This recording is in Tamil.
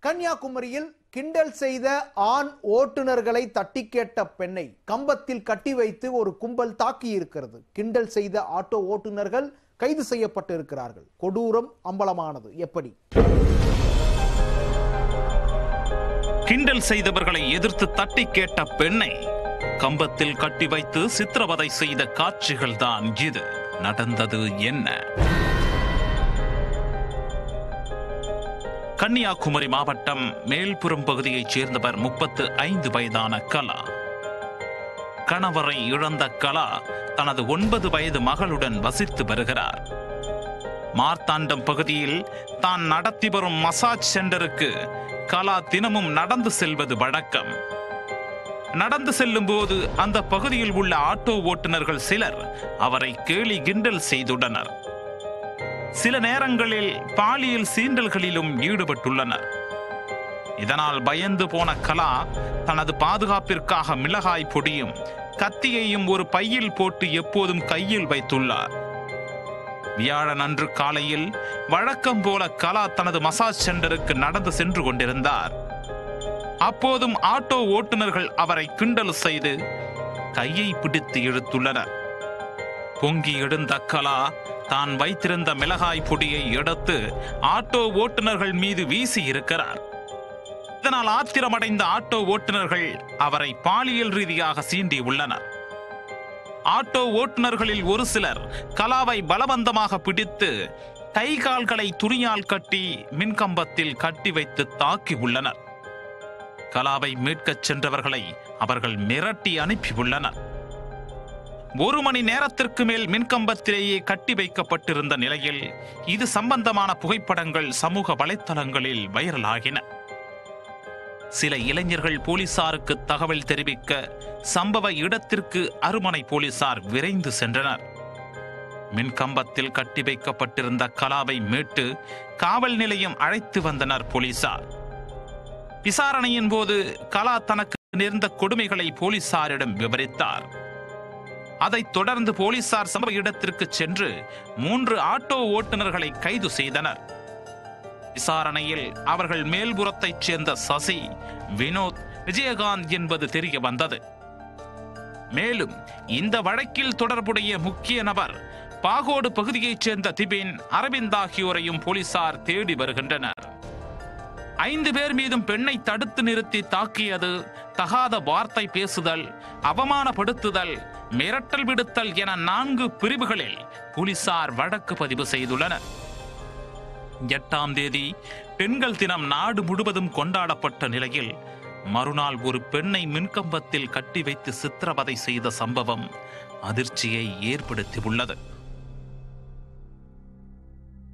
கன்னியாகுமரியில் கிண்டல் செய்த ஆண் ஓட்டுநர்களை தட்டி கேட்ட பெண்ணை கம்பத்தில் கட்டி வைத்து ஒரு கும்பல் தாக்கி இருக்கிறது கிண்டல் செய்த ஆட்டோ ஓட்டுநர்கள் கைது செய்யப்பட்டு இருக்கிறார்கள் கொடூரம் அம்பலமானது எப்படி கிண்டல் செய்தவர்களை எதிர்த்து தட்டி கேட்ட பெண்ணை கம்பத்தில் கட்டி வைத்து சித்திரவதை செய்த காட்சிகள் தான் இது நடந்தது என்ன கன்னியாகுமரி மாவட்டம் மேல்புறம் பகுதியைச் சேர்ந்தவர் முப்பத்து ஐந்து வயதான கலா கணவரை இழந்த கலா தனது ஒன்பது வயது மகளுடன் வசித்து வருகிறார் மார்த்தாண்டம் பகுதியில் தான் நடத்தி வரும் மசாஜ் சென்டருக்கு கலா தினமும் நடந்து செல்வது வழக்கம் நடந்து செல்லும் போது அந்த பகுதியில் உள்ள ஆட்டோ ஓட்டுநர்கள் சிலர் அவரை கேலி கிண்டல் செய்துள்ளனர் சில நேரங்களில் பாலியல் சீண்டல்களிலும் ஈடுபட்டுள்ளனர் இதனால் பயந்து போன கலா தனது பாதுகாப்பிற்காக மிளகாய் பொடியும் கத்தியையும் ஒரு பையில் போட்டு எப்போதும் கையில் வைத்துள்ளார் வியாழன் அன்று காலையில் வழக்கம் போல கலா தனது மசாஜ் சென்டருக்கு நடந்து சென்று கொண்டிருந்தார் அப்போதும் ஆட்டோ ஓட்டுநர்கள் அவரை கிண்டல் செய்து கையை பிடித்து இழுத்துள்ளனர் பொங்கி எழுந்த கலா தான் வைத்திருந்த மிளகாய் பொடியை எடுத்து ஆட்டோ ஓட்டுநர்கள் மீது வீசி இருக்கிறார் இதனால் ஆத்திரமடைந்த ஆட்டோ ஓட்டுநர்கள் அவரை பாலியல் ரீதியாக சீண்டி உள்ளனர் ஆட்டோ ஓட்டுநர்களில் ஒரு சிலர் கலாவை பலவந்தமாக பிடித்து கை கால்களை துணியால் கட்டி மின்கம்பத்தில் கட்டி வைத்து தாக்கி உள்ளனர் கலாவை மீட்கச் சென்றவர்களை அவர்கள் மிரட்டி அனுப்பியுள்ளனர் ஒரு மணி நேரத்திற்கு மேல் மின்கம்பத்திலேயே கட்டி வைக்கப்பட்டிருந்த நிலையில் இது சம்பந்தமான புகைப்படங்கள் சமூக வலைத்தளங்களில் வைரலாகின சில இளைஞர்கள் போலீசாருக்கு தகவல் தெரிவிக்க சம்பவ இடத்திற்கு அருமனை போலீசார் விரைந்து சென்றனர் மின்கம்பத்தில் கட்டி வைக்கப்பட்டிருந்த கலாவை மீட்டு காவல் நிலையம் அழைத்து வந்தனர் போலீசார் விசாரணையின் போது கலா தனக்கு நேர்ந்த கொடுமைகளை போலீசாரிடம் விவரித்தார் அதைத் தொடர்ந்து போலீசார் சம்பவ இடத்திற்கு சென்று மூன்று ஆட்டோ ஓட்டுநர்களை கைது செய்தனர் விசாரணையில் அவர்கள் மேல்புறத்தைச் சேர்ந்த சசி வினோத் விஜயகாந்த் என்பது தெரிய வந்தது மேலும் இந்த வழக்கில் தொடர்புடைய முக்கிய நபர் பாகோடு பகுதியைச் சேர்ந்த திபின் அரவிந்த் ஆகியோரையும் போலீசார் தேடி வருகின்றனர் ஐந்து பேர் மீதும் பெண்ணை தடுத்து நிறுத்தி தாக்கியது தகாத வார்த்தை பேசுதல் அவமானப்படுத்துதல் மிரட்டல் விடுத்தல் என நான்கு பிரிவுகளில் போலீசார் வழக்கு பதிவு செய்துள்ளனர் எட்டாம் தேதி பெண்கள் தினம் நாடு முழுவதும் கொண்டாடப்பட்ட நிலையில் மறுநாள் ஒரு பெண்ணை மின்கம்பத்தில் கட்டி வைத்து சித்திரவதை செய்த சம்பவம் அதிர்ச்சியை ஏற்படுத்தியுள்ளது